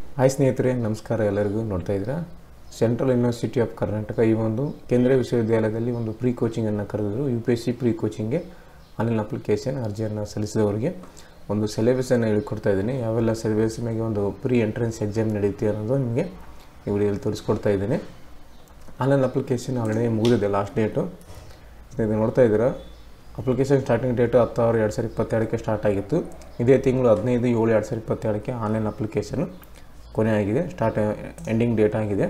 hi ಸ್ನೇಹಿತರೆ ನಮಸ್ಕಾರ ಎಲ್ಲರಿಗೂ ನೋಡ್ತಾ ಇದ್ದೀರಾ ಸೆಂಟ್ರಲ್ ಯೂನಿವರ್ಸಿಟಿ ಆಫ್ ಕರ್ನಾಟಕ ಈ ಒಂದು ಕೇಂದ್ರೀಯ ವಿಶ್ವವಿದ್ಯಾಲಯದಲ್ಲಿ ಒಂದು ಪ್ರೀ ಕೋಚಿಂಗನ್ನು ಕರೆದರು U P S C pre ಕೋಚಿಂಗ್ಗೆ ಆನ್ಲೈನ್ ಅಪ್ಲಿಕೇಶನ್ ಅರ್ಜಿಯನ್ನು ಸಲ್ಲಿಸಿದವರಿಗೆ ಒಂದು ಸಿಲೆಬಸನ್ನು ಹೇಳ್ಕೊಡ್ತಾ ಇದ್ದೀನಿ ಯಾವೆಲ್ಲ ಸಿಲೆಬಸ್ ಮೇಲೆ ಒಂದು ಪ್ರೀ ಎಂಟ್ರೆನ್ಸ್ ಎಕ್ಸಾಮ್ ನಡೆಯುತ್ತೆ ಅನ್ನೋದು ನಿಮಗೆ ಈ ವಿಡಿಯೋದಲ್ಲಿ ತೋರಿಸ್ಕೊಡ್ತಾ ಇದ್ದೀನಿ ಆನ್ಲೈನ್ ಅಪ್ಲಿಕೇಶನ್ ಆಲ್ರೆಡಿ ಮುಗಿದಿದೆ ಲಾಸ್ಟ್ ಡೇಟು ಇದು ನೋಡ್ತಾ ಇದ್ದೀರಾ ಅಪ್ಲಿಕೇಶನ್ ಸ್ಟಾರ್ಟಿಂಗ್ ಡೇಟು ಹತ್ತಾರು ಎರಡು ಸಾವಿರದ ಇಪ್ಪತ್ತೆರಡಕ್ಕೆ ಸ್ಟಾರ್ಟ್ ಆಗಿತ್ತು ಇದೇ ತಿಂಗಳು ಹದಿನೈದು ಏಳು ಎರಡು ಸಾವಿರದ ಇಪ್ಪತ್ತೆರಡಕ್ಕೆ ಆನ್ಲೈನ್ ಅಪ್ಲಿಕೇಶನ್ ಕೊನೆ ಆಗಿದೆ ಸ್ಟಾರ್ಟ್ ಎಂಡಿಂಗ್ ಡೇಟ್ ಆಗಿದೆ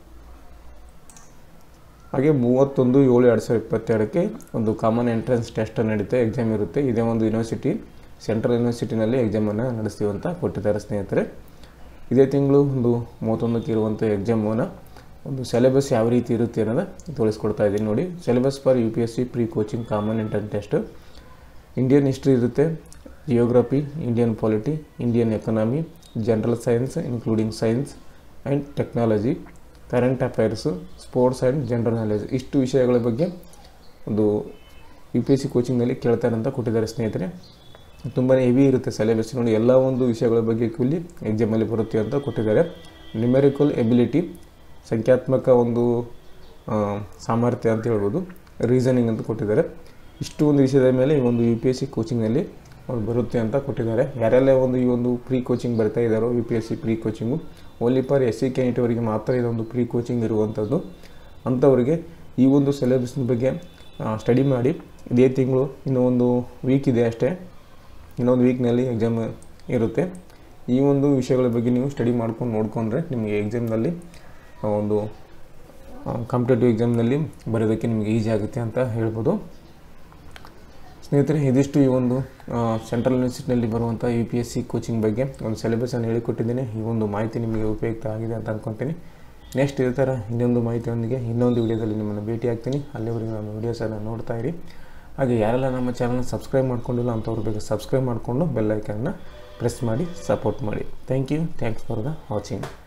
ಹಾಗೆ ಮೂವತ್ತೊಂದು ಏಳು ಎರಡು ಸಾವಿರದ ಇಪ್ಪತ್ತೆರಡಕ್ಕೆ ಒಂದು ಕಾಮನ್ ಎಂಟ್ರೆನ್ಸ್ ಟೆಸ್ಟ್ ನಡೀತೆ ಎಕ್ಸಾಮ್ ಇರುತ್ತೆ ಇದೇ ಒಂದು ಯೂನಿವರ್ಸಿಟಿ ಸೆಂಟ್ರಲ್ ಯೂನಿವರ್ಸಿಟಿನಲ್ಲಿ ಎಕ್ಸಾಮನ್ನು ನಡೆಸ್ತೀವಿ ಅಂತ ಕೊಟ್ಟಿದ್ದಾರೆ ಸ್ನೇಹಿತರೆ ಇದೇ ತಿಂಗಳು ಒಂದು ಮೂವತ್ತೊಂದಕ್ಕೆ ಇರುವಂಥ ಎಕ್ಸಾಮನ್ನು ಒಂದು ಸಿಲೆಬಸ್ ಯಾವ ರೀತಿ ಇರುತ್ತೆ ಅನ್ನೋದು ತೋರಿಸ್ಕೊಡ್ತಾ ಇದ್ದೀನಿ ನೋಡಿ syllabus for U P S C pre coaching common entrance test Indian history ಇರುತ್ತೆ geography Indian polity Indian economy general science including science and technology current affairs sports and general knowledge ಇಷ್ಟು ವಿಷಯಗಳ ಬಗ್ಗೆ ಒಂದು ಯು ಪಿ ಎಸ್ ಸಿ ಕೋಚಿಂಗ್ನಲ್ಲಿ ಕೇಳ್ತಾರೆ ಅಂತ ಕೊಟ್ಟಿದ್ದಾರೆ ಸ್ನೇಹಿತರೆ ತುಂಬಾ ಹೆವಿ ಇರುತ್ತೆ ಸಿಲೆಬಸ್ ನೋಡಿ ಎಲ್ಲ ಒಂದು ವಿಷಯಗಳ ಬಗ್ಗೆ ಕೂಲಿ ಎಕ್ಸಾಮಲ್ಲಿ ಬರುತ್ತೆ ಅಂತ ಕೊಟ್ಟಿದ್ದಾರೆ ನ್ಯೂಮೆರಿಕಲ್ ಎಬಿಲಿಟಿ ಸಂಖ್ಯಾತ್ಮಕ ಒಂದು ಆ, ಸಾಮರ್ಥ್ಯ ಅಂತ ಹೇಳ್ಬೋದು ರೀಸನಿಂಗ್ ಅಂತ ಕೊಟ್ಟಿದ್ದಾರೆ ಇಷ್ಟು ಒಂದು ವಿಷಯದ ಮೇಲೆ ಈ ಒಂದು ಯು ಪಿ ಎಸ್ ಸಿ ಕೋಚಿಂಗ್ನಲ್ಲಿ ಒಂದು ಬರುತ್ತೆ ಅಂತ ಕೊಟ್ಟಿದ್ದಾರೆ ಯಾರೆಲ್ಲ ಒಂದು ಈ ಒಂದು ಪ್ರೀ ಕೋಚಿಂಗ್ ಬರ್ತಾ ಇದ್ದಾರೋ U P S C pre coaching only for S C ಕ್ಯಾಂಡಿಡೇಟ್ವರಿಗೆ ಮಾತ್ರ ಇದೊಂದು ಪ್ರೀ ಕೋಚಿಂಗ್ ಇರುವಂಥದ್ದು ಅಂಥವರಿಗೆ ಈ ಒಂದು ಸಿಲೆಬಸ್ನ ಬಗ್ಗೆ ಸ್ಟಡಿ ಮಾಡಿ ಇದೇ ತಿಂಗಳು ಇನ್ನೂ ಒಂದು ವೀಕ್ ಇದೆ ಅಷ್ಟೇ ಇನ್ನೊಂದು ವೀಕ್ನಲ್ಲಿ ಎಕ್ಸಾಮ್ ಇರುತ್ತೆ ಈ ಒಂದು ವಿಷಯಗಳ ಬಗ್ಗೆ ನೀವು ಸ್ಟಡಿ ಮಾಡ್ಕೊಂಡು ನೋಡಿಕೊಂಡ್ರೆ ನಿಮಗೆ ಎಕ್ಸಾಮ್ನಲ್ಲಿ ಒಂದು ಕಾಂಪಿಟೇಟಿವ್ ಎಕ್ಸಾಮ್ನಲ್ಲಿ ಬರೋದಕ್ಕೆ ನಿಮಗೆ ಈಸಿ ಆಗುತ್ತೆ ಅಂತ ಹೇಳ್ಬೋದು ಸ್ನೇಹಿತರೆ ಇದಿಷ್ಟು ಈ ಒಂದು ಸೆಂಟ್ರಲ್ ಯೂನಿವರ್ಸಿಟಿನಲ್ಲಿ ಬರುವಂಥ U P S C coaching ಬಗ್ಗೆ ಒಂದು ಸಿಲೆಬಸನ್ನು ಹೇಳಿಕೊಟ್ಟಿದ್ದೀನಿ ಈ ಒಂದು ಮಾಹಿತಿ ನಿಮಗೆ ಉಪಯುಕ್ತ ಆಗಿದೆ ಅಂತ ಅಂದ್ಕೊತೀನಿ ನೆಕ್ಸ್ಟ್ ಇದೇ ಥರ ಇನ್ನೊಂದು ಮಾಹಿತಿಯೊಂದಿಗೆ ಇನ್ನೊಂದು ವಿಡಿಯೋದಲ್ಲಿ ನಿಮ್ಮನ್ನು ಭೇಟಿ ಆಗ್ತೀನಿ ಅಲ್ಲಿವರೆಗೆ ನಮ್ಮ ವೀಡಿಯೋಸನ್ನು ನೋಡ್ತಾ ಇರಿ ಹಾಗೆ ಯಾರೆಲ್ಲ ನಮ್ಮ ಚಾನಲ್ನ ಸಬ್ಸ್ಕ್ರೈಬ್ ಮಾಡ್ಕೊಂಡಿಲ್ಲ ಅಂಥವ್ರು ಬೇಗ ಸಬ್ಸ್ಕ್ರೈಬ್ ಮಾಡಿಕೊಂಡು ಬೆಲ್ಲೈಕನ್ನ ಪ್ರೆಸ್ ಮಾಡಿ ಸಪೋರ್ಟ್ ಮಾಡಿ thank you thanks for the watching